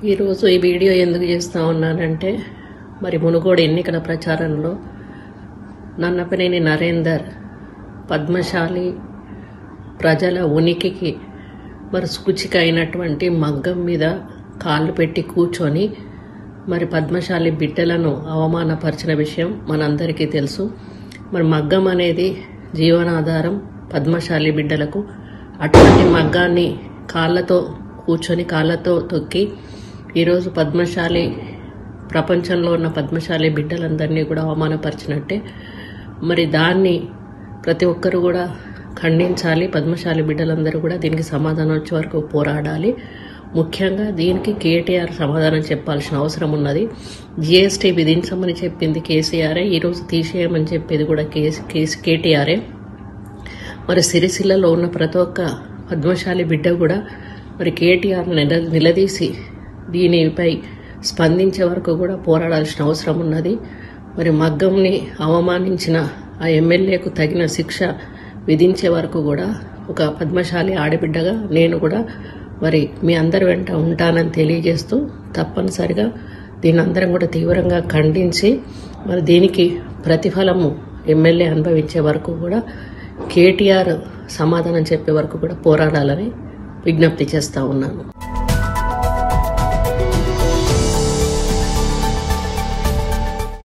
ఈరోజు ఈ వీడియో ఎందుకు చేస్తూ ఉన్నానంటే మరి మునుగోడు ఎన్నికల ప్రచారంలో నన్నపనేని నరేందర్ పద్మశాలి ప్రజల ఉనికికి మరి సూచిక అయినటువంటి మగ్గం మీద కాళ్ళు పెట్టి కూర్చొని మరి పద్మశాలి బిడ్డలను అవమానపరిచిన విషయం మనందరికీ తెలుసు మరి మగ్గం అనేది జీవనాధారం పద్మశాలి బిడ్డలకు అటువంటి మగ్గాన్ని కాళ్ళతో కూర్చొని కాళ్ళతో తొక్కి ఈరోజు పద్మశాలి ప్రపంచంలో ఉన్న పద్మశాలి బిడ్డలందరినీ కూడా అవమానపరిచినట్టే మరి దాన్ని ప్రతి ఒక్కరు కూడా ఖండించాలి పద్మశాలి బిడ్డలందరూ కూడా దీనికి సమాధానం వచ్చే వరకు పోరాడాలి ముఖ్యంగా దీనికి కేటీఆర్ సమాధానం చెప్పాల్సిన అవసరం ఉన్నది జిఎస్టీ విధించమని చెప్పింది కేసీఆరే ఈరోజు తీసేయమని చెప్పేది కూడా కేసీ కేసీ కేటీఆరే మరి సిరిసిల్లలో ఉన్న ప్రతి ఒక్క పద్మశాలి బిడ్డ కూడా మరి కేటీఆర్ నిల నిలదీసి దీనిపై స్పందించే వరకు కూడా పోరాడాల్సిన అవసరం ఉన్నది మరి మగ్గంని అవమానించిన ఆ ఎమ్మెల్యేకు తగిన శిక్ష విధించే వరకు కూడా ఒక పద్మశాలి ఆడబిడ్డగా నేను కూడా మరి మీ అందరి వెంట ఉంటానని తెలియజేస్తూ తప్పనిసరిగా దీని అందరం కూడా తీవ్రంగా ఖండించి మరి దీనికి ప్రతిఫలము ఎమ్మెల్యే అనుభవించే వరకు కూడా కేటీఆర్ సమాధానం చెప్పే వరకు కూడా పోరాడాలని విజ్ఞప్తి చేస్తా ఉన్నాను